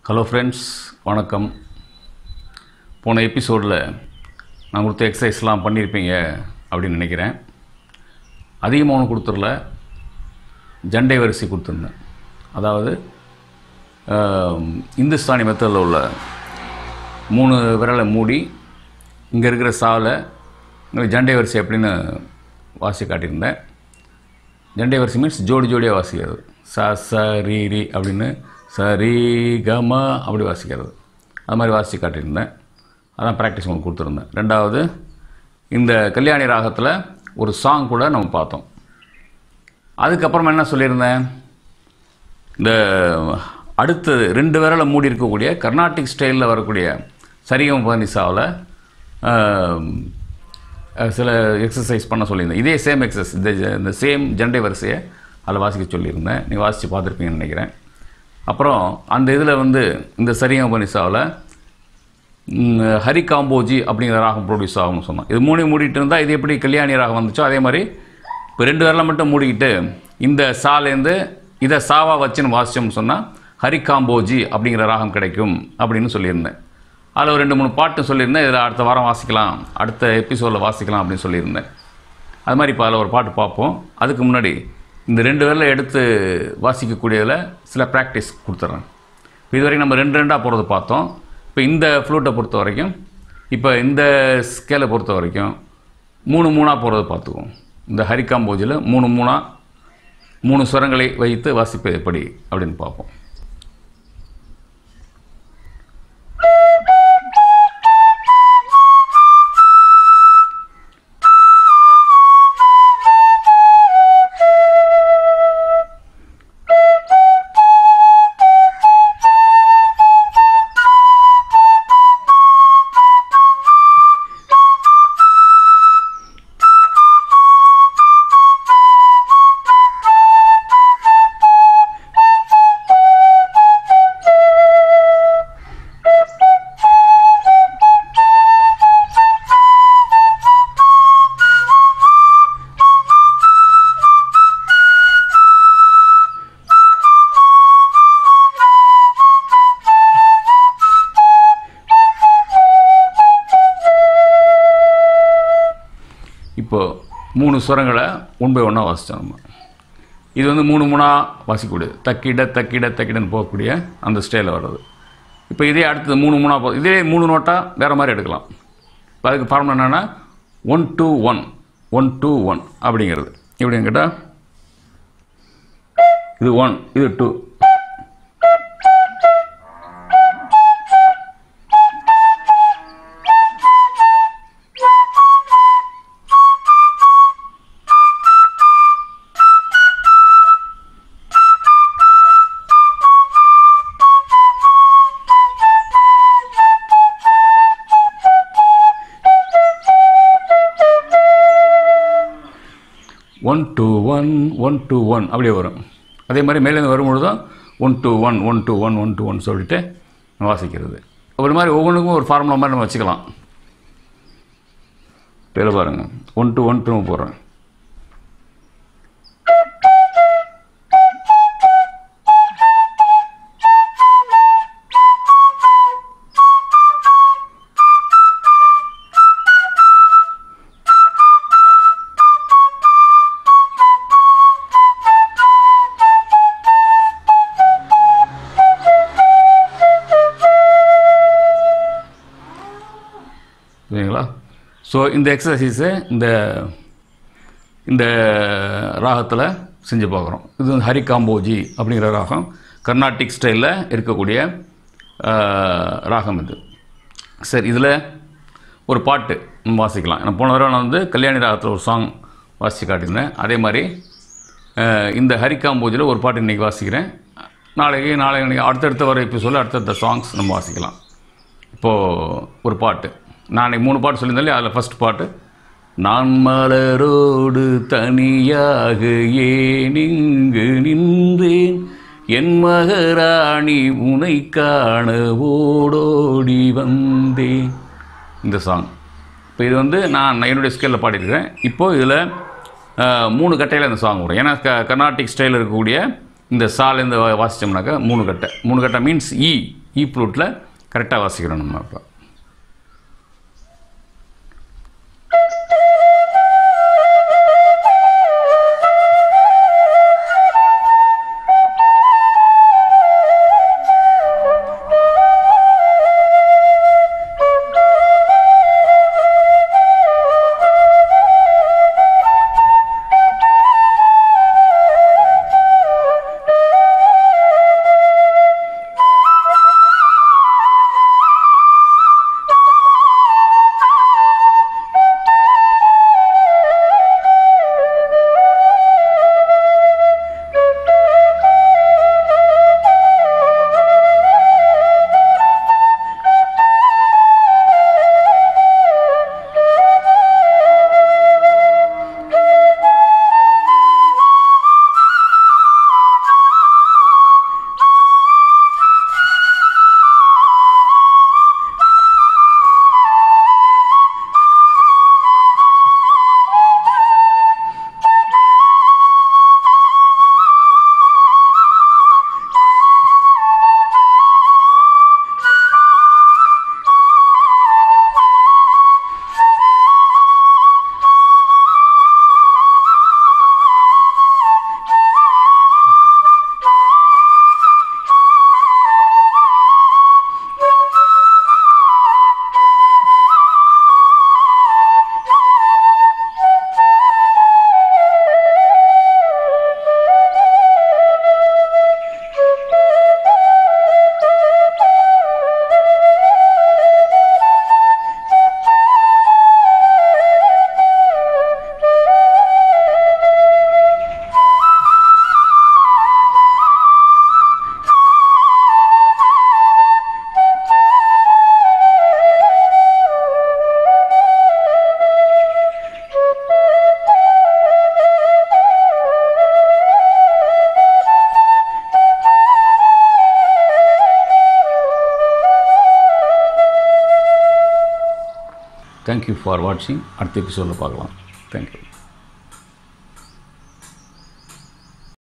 hello friends வணக்கம் போன எபிசோடில் நான் கொடுத்த எக்ஸசைஸ்லாம் பண்ணியிருப்பீங்க அப்படின்னு நினைக்கிறேன் அதிகமாக ஒன்று கொடுத்துடல ஜண்டை வரிசை கொடுத்துருந்தேன் அதாவது ஆம், இந்துஸ்தானி மெத்தடில் உள்ள மூணு விரலை மூடி இங்கே இருக்கிற சாவில் இங்கே ஜண்டை வரிசை எப்படின்னு வாசி காட்டியிருந்தேன் ஜண்டை வரிசை மீன்ஸ் ஜோடி ஜோடியாக வாசிக்கிறது ச ச ரீ ரி அப்படின்னு ச ரீ கம அப்படி வாசிக்கிறது அது மாதிரி வாசித்து காட்டியிருந்தேன் அதான் ப்ராக்டிஸ் உங்களுக்கு கொடுத்துருந்தேன் ரெண்டாவது இந்த கல்யாணி ராகத்தில் ஒரு சாங் கூட நம்ம பார்த்தோம் அதுக்கப்புறம் என்ன சொல்லியிருந்தேன் இந்த அடுத்தது ரெண்டு விரலை மூடி இருக்கக்கூடிய கர்நாடிக் ஸ்டைலில் வரக்கூடிய சரிகம் பனிசாவில் சில எக்ஸசைஸ் பண்ண சொல்லியிருந்தேன் இதே சேம் எக்ஸசைஸ் இந்த ஜ- இந்த சேம் ஜண்டை வரிசையை அதில் வாசிக்க சொல்லியிருந்தேன் நீ வாசித்து பார்த்துருப்பீங்கன்னு நினைக்கிறேன் அப்புறம் அந்த இதில் வந்து இந்த சரிகம் பனிசாவில் ஹரி காம்போஜி அப்படிங்கிற ராகம் ப்ரொடியூஸ் ஆகும்னு சொன்னோம் இது மூணையும் மூடிட்டு இருந்தால் இது எப்படி கல்யாணி ராகம் வந்துச்சோ அதே மாதிரி இப்போ ரெண்டு விரலை மட்டும் மூடிக்கிட்டு இந்த சாலேருந்து இதை சாவா வச்சுன்னு வாசிச்சோம்னு சொன்னால் ஹரி காம்போஜி அப்படிங்கிற ராகம் கிடைக்கும் அப்படின்னு சொல்லியிருந்தேன் அதில் ஒரு ரெண்டு மூணு பாட்டு சொல்லியிருந்தேன் இதில் அடுத்த வாரம் வாசிக்கலாம் அடுத்த எபிசோடில் வாசிக்கலாம் அப்படின்னு சொல்லியிருந்தேன் அது மாதிரி இப்போ அதில் ஒரு பாட்டு பார்ப்போம் அதுக்கு முன்னாடி இந்த ரெண்டு விரலை எடுத்து வாசிக்கக்கூடியதில் சில ப்ராக்டிஸ் கொடுத்துட்றேன் இப்போ இது வரைக்கும் நம்ம ரெண்டு ரெண்டாக போகிறது பார்த்தோம் இப்போ இந்த ஃப்ளூட்டை பொறுத்த வரைக்கும் இப்போ இந்த ஸ்கேலை பொறுத்த வரைக்கும் மூணு மூணாக போகிறது பார்த்துக்குவோம் இந்த ஹரிகாம்போஜில் மூணு மூணாக மூணு ஸ்வரங்களை வைத்து வாசிப்பது எப்படி அப்படின்னு பார்ப்போம் இப்போ மூணு ஸ்வரங்களை ஒன் பை ஒன்னாக வாசித்தோம் நம்ம இது வந்து மூணு மூணாக வாசிக்கக்கூடியது தக்கிட தக்கிட தக்கிடன்னு போகக்கூடிய அந்த ஸ்டைலில் வர்றது இப்போ இதே அடுத்தது மூணு மூணாக போ இதே மூணு நோட்டாக வேறு மாதிரி எடுக்கலாம் இப்போ அதுக்கு ஃபார்முலா என்னென்னா one two one one two one அப்படிங்கிறது எப்படின்னு கேட்டால் இது ஒன் இது two one two one one two one அப்படியே வரும் அதே மாதிரி மேலேருந்து வரும்பொழுதும் one two one one two one one two one சொல்லிட்டு வாசிக்கிறது ஒரு மாதிரி ஒவ்வொன்றுக்கும் ஒரு ஃபார்முலா மாதிரி நம்ம வச்சுக்கலாம் பேர பாருங்க ஒன் டூ ஒன் டூ போடுறேன் சரிங்களா ஸோ இந்த எக்ஸசைஸை இந்த இந்த ராகத்தில் செஞ்சு பார்க்குறோம் இது வந்து ஹரி காம்போஜி அப்படிங்கிற ராகம் கர்நாடிக் ஸ்டைலில் இருக்கக்கூடிய ஆஹ், ராகம் இது சரி இதில் ஒரு பாட்டு நம்ம வாசிக்கலாம் நான் போன தடவை நான் வந்து கல்யாணி ராகத்தில் ஒரு சாங் வாசித்து காட்டியிருந்தேன் அதே மாதிரி ஆஹ், இந்த ஹரி காம்போஜியில் ஒரு பாட்டு இன்றைக்கி வாசிக்கிறேன் நாளைக்கு நாளைக்கு அடுத்தடுத்த வர எபிசோடில் அடுத்தடுத்த சாங்ஸ் நம்ம வாசிக்கலாம் இப்போது ஒரு பாட்டு நான் அன்னைக்கு மூணு பாட்டு சொல்லியிருந்தேன் அதில் ஃபஸ்ட் பாட்டு நான் மலரோடு தனியாக ஏன் இங்கு நின்றேன் என் மகராணி உனை காண ஓடோடி வந்தேன் இந்த சாங் இப்போ இது வந்து நான் என்னுடைய ஸ்கேலில் பாடியிருக்கேன் இப்போது இதில் மூணு கட்டையில் இந்த சாங் வரும் ஏன்னா க கர்நாடிக் ஸ்டைலில் இருக்கக்கூடிய இந்த சாலேருந்து வா- வாசிச்சோம்னாக்கா மூணு கட்டை மூணு கட்டை மீன்ஸ் இ இ ஃப்ளூட்டில் கரெக்டாக வாசிக்கிறோம் நம்ம இப்போ தேங்க்யூ ஃபார் வாட்சிங் அடுத்த எபிசோடில் பார்க்கலாம் தேங்க்யூ